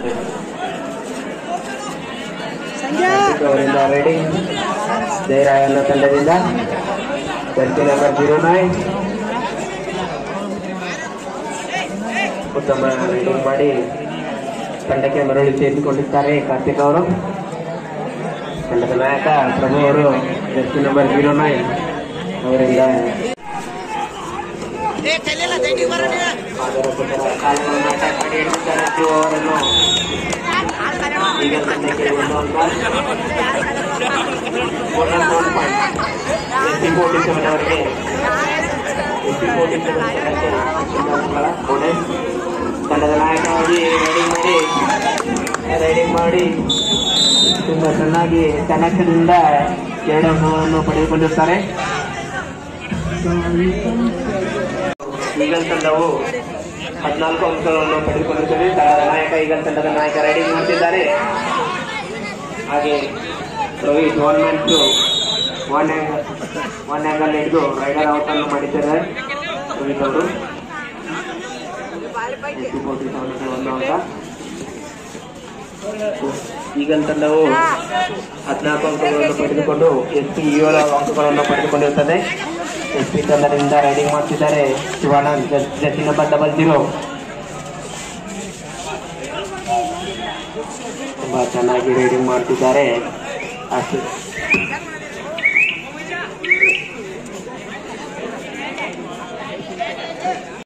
ಅವರಿಂದ ರೈಡಿಂಗ್ ಜಯರಾಯ್ ಅನ್ನೋ ತಂಡದಿಂದ ಜರ್ಸಿ ನಂಬರ್ ಜೀರೋ ನೈನ್ ಉತ್ತಮ ರೈಡಿಂಗ್ ಮಾಡಿ ತಂಡಕ್ಕೆ ಮರಳಿ ಸೇರಿಸಿಕೊಂಡಿದ್ದಾರೆ ಕಾರ್ತಿಕ್ ಅವರು ತಂಡದ ನಾಯಕ ಪ್ರಭು ಅವರು ಜರ್ಸಿ ನಂಬರ್ ಜೀರೋ ನೈನ್ ಅವರಿಂದ ಅದರ ಪುತ್ರ ಕಾಲುಗಳನ್ನು ಅಟ್ಯಾಕ್ ಮಾಡಿ ಹಿಡಿದಿದ್ದಾರೆ ಶಿವ ಅವರನ್ನು ಈಗ ತಂಡಕ್ಕೆ ಒಂದು ಅಂಕ bonus one point S C forty seven ಅವರಿಗೆ ಎಸ್ ಸಿ ಫೋರ್ಟಿ ಸೆವೆನ್ ತಂಡಕ್ಕೆ ಒಂದು ಅಂಕಗಳ ಬೋನಸ್ ತಂಡದ ನಾಯಕವಾಗಿ ರೈಡಿಂಗ್ ಮಾಡಿ ರೈಡಿಂಗ್ ಮಾಡಿ ತುಂಬಾ ಚೆನ್ನಾಗಿ ಕನೆಕ್ಷನ್ ಇಂದ ಎರಡು ಅಂಕಗಳನ್ನು ಪಡೆದುಕೊಂಡಿರ್ತಾರೆ ಈಗಲ್ ತಂಡವು ಹದಿನಾಲ್ಕು ಅಂಕಗಳನ್ನು ಪಡೆದುಕೊಂಡಿರುತ್ತದೆ ತಂಡದ ನಾಯಕ ಈಗಲ್ ತಂಡದ ನಾಯಕ ರೈಡಿಂಗ್ ಮಾಡ್ತಿದ್ದಾರೆ ಹಾಗೆ Rohit one man two one angle one angle ಹಿಡಿದು ರೈಡರ್ ಔಟ್ ಅನ್ನು ಮಾಡಿದ್ದಾರೆ ರೋಹಿತ್ ಅವರು ಒಂದು ಅಂಕ ಈಗಲ್ ತಂಡವು ಹದಿನಾಲ್ಕು ಅಂಕಗಳನ್ನು ಪಡೆದುಕೊಂಡು ಎಸ್ ಪಿ ಏಳು ಅಂಕಗಳನ್ನು ಪಡೆದುಕೊಂಡಿರುತ್ತದೆ ಎಸ್ ಪಿ ತಂಡದಿಂದ ರೈಡಿಂಗ್ ಮಾಡ್ತಿದ್ದಾರೆ Shivanand jersey number double zero ತುಂಬಾ ಚೆನ್ನಾಗಿ ರೈಡಿಂಗ್ ಮಾಡ್ತಿದ್ದಾರೆ ಅಷ್ಟು